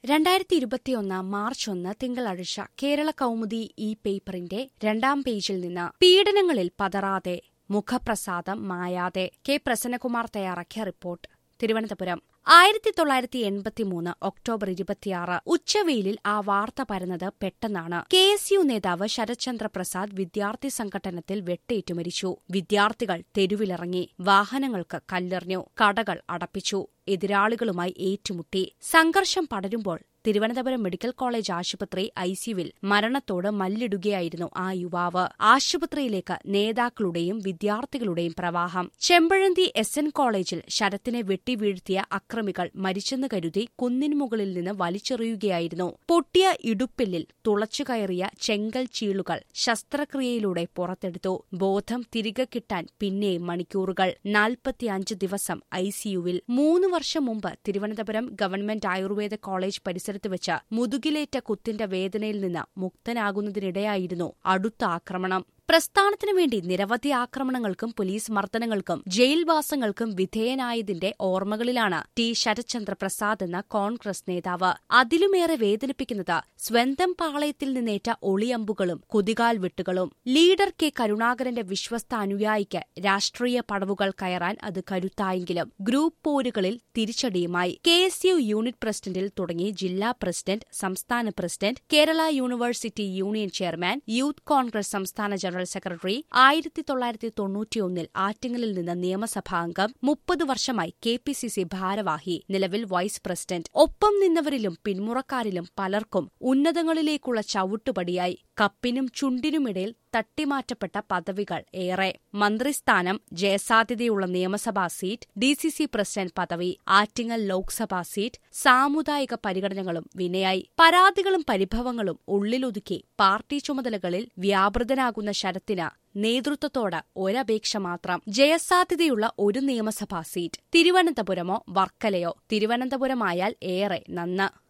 രണ്ടായിരത്തി ഇരുപത്തിയൊന്ന് മാർച്ച് ഒന്ന് തിങ്കളാഴ്ച കേരള കൗമുദി ഈ പേപ്പറിന്റെ രണ്ടാം പേജിൽ നിന്ന് പീഡനങ്ങളിൽ പതറാതെ മുഖപ്രസാദം മായാതെ കെ പ്രസന്നകുമാർ തയ്യാറാക്കിയ റിപ്പോർട്ട് തിരുവനന്തപുരം ആയിരത്തി തൊള്ളായിരത്തി എൺപത്തിമൂന്ന് ഒക്ടോബർ ഇരുപത്തിയാറ് ഉച്ചവെയിലിൽ ആ വാർത്ത പരന്നത് പെട്ടെന്നാണ് കെ എസ് യു നേതാവ് ശരത്ചന്ദ്ര പ്രസാദ് വിദ്യാർത്ഥി സംഘടനത്തിൽ വെട്ടേറ്റു മരിച്ചു വിദ്യാർത്ഥികൾ തെരുവിലിറങ്ങി വാഹനങ്ങൾക്ക് കല്ലെറിഞ്ഞു കടകൾ അടപ്പിച്ചു എതിരാളികളുമായി ഏറ്റുമുട്ടി സംഘർഷം പടരുമ്പോൾ തിരുവനന്തപുരം മെഡിക്കൽ കോളേജ് ആശുപത്രി ഐസിയുവിൽ മരണത്തോട് മല്ലിടുകയായിരുന്നു ആ യുവാവ് ആശുപത്രിയിലേക്ക് നേതാക്കളുടെയും വിദ്യാർത്ഥികളുടെയും പ്രവാഹം ചെമ്പഴന്തി എസ് എൻ കോളേജിൽ ശരത്തിനെ വെട്ടിവീഴ്ത്തിയ അക്രമികൾ മരിച്ചെന്ന് കരുതി കുന്നിൻ മുകളിൽ നിന്ന് വലിച്ചെറിയുകയായിരുന്നു പൊട്ടിയ ഇടുപ്പില്ലിൽ തുളച്ചുകയറിയ ചെങ്കൽ ചീളുകൾ ശസ്ത്രക്രിയയിലൂടെ പുറത്തെടുത്തു ബോധം തിരികെ കിട്ടാൻ പിന്നെയും മണിക്കൂറുകൾ നാൽപ്പത്തിയഞ്ച് ദിവസം ഐസിയുവിൽ മൂന്ന് വർഷം മുമ്പ് തിരുവനന്തപുരം ഗവൺമെന്റ് ആയുർവേദ കോളേജ് പരിസരത്ത് വെച്ച് മുതുകിലേറ്റ കുത്തിന്റെ വേദനയിൽ നിന്ന് മുക്തനാകുന്നതിനിടെയായിരുന്നു അടുത്ത ആക്രമണം പ്രസ്ഥാനത്തിനു വേണ്ടി നിരവധി ആക്രമണങ്ങൾക്കും പോലീസ് മർദ്ദനങ്ങൾക്കും ജയിൽവാസങ്ങൾക്കും വിധേയനായതിന്റെ ഓർമ്മകളിലാണ് ടി ശരത്ചന്ദ്ര പ്രസാദ് എന്ന കോൺഗ്രസ് നേതാവ് അതിലുമേറെ വേദനിപ്പിക്കുന്നത് സ്വന്തം പാളയത്തിൽ നിന്നേറ്റ ഒളിയമ്പുകളും കുതികാൽ വെട്ടുകളും ലീഡർ കെ കരുണാകരന്റെ വിശ്വസ്ത അനുയായിക്ക് രാഷ്ട്രീയ പടവുകൾ കയറാൻ അത് കരുത്തായെങ്കിലും ഗ്രൂപ്പ് പോരുകളിൽ തിരിച്ചടിയുമായി കെ എസ് യു യൂണിറ്റ് പ്രസിഡന്റിൽ തുടങ്ങി ജില്ലാ പ്രസിഡന്റ് സംസ്ഥാന president Kerala university union chairman youth Congress സംസ്ഥാന ജനറൽ സെക്രട്ടറി ആയിരത്തി തൊള്ളായിരത്തി തൊണ്ണൂറ്റിയൊന്നിൽ ആറ്റിങ്ങലിൽ നിന്ന് നിയമസഭാ അംഗം മുപ്പത് വർഷമായി കെ പി സി സി ഭാരവാഹി നിലവിൽ വൈസ് പ്രസിഡന്റ് ഒപ്പം നിന്നവരിലും പിന്മുറക്കാരിലും പലർക്കും ഉന്നതങ്ങളിലേക്കുള്ള ചവിട്ടുപടിയായി കപ്പിനും ചുണ്ടിനുമിടയിൽ തട്ടിമാറ്റപ്പെട്ട പദവികൾ ഏറെ മന്ത്രിസ്ഥാനം ജയസാധ്യതയുള്ള നിയമസഭാ seat D C C president പദവി ആറ്റിങ്ങൽ ലോക്സഭാ സീറ്റ് സാമുദായിക പരിഗണനകളും വിനയായി പരാതികളും പരിഭവങ്ങളും ഉള്ളിലൊതുക്കി പാർട്ടി ചുമതലകളിൽ വ്യാപൃതനാകുന്ന ശരത്തിന് നേതൃത്വത്തോട് ഒരപേക്ഷ മാത്രം ജയസാധ്യതയുള്ള ഒരു നിയമസഭാ സീറ്റ് തിരുവനന്തപുരമോ വർക്കലയോ തിരുവനന്തപുരമായാൽ ഏറെ നന്ന്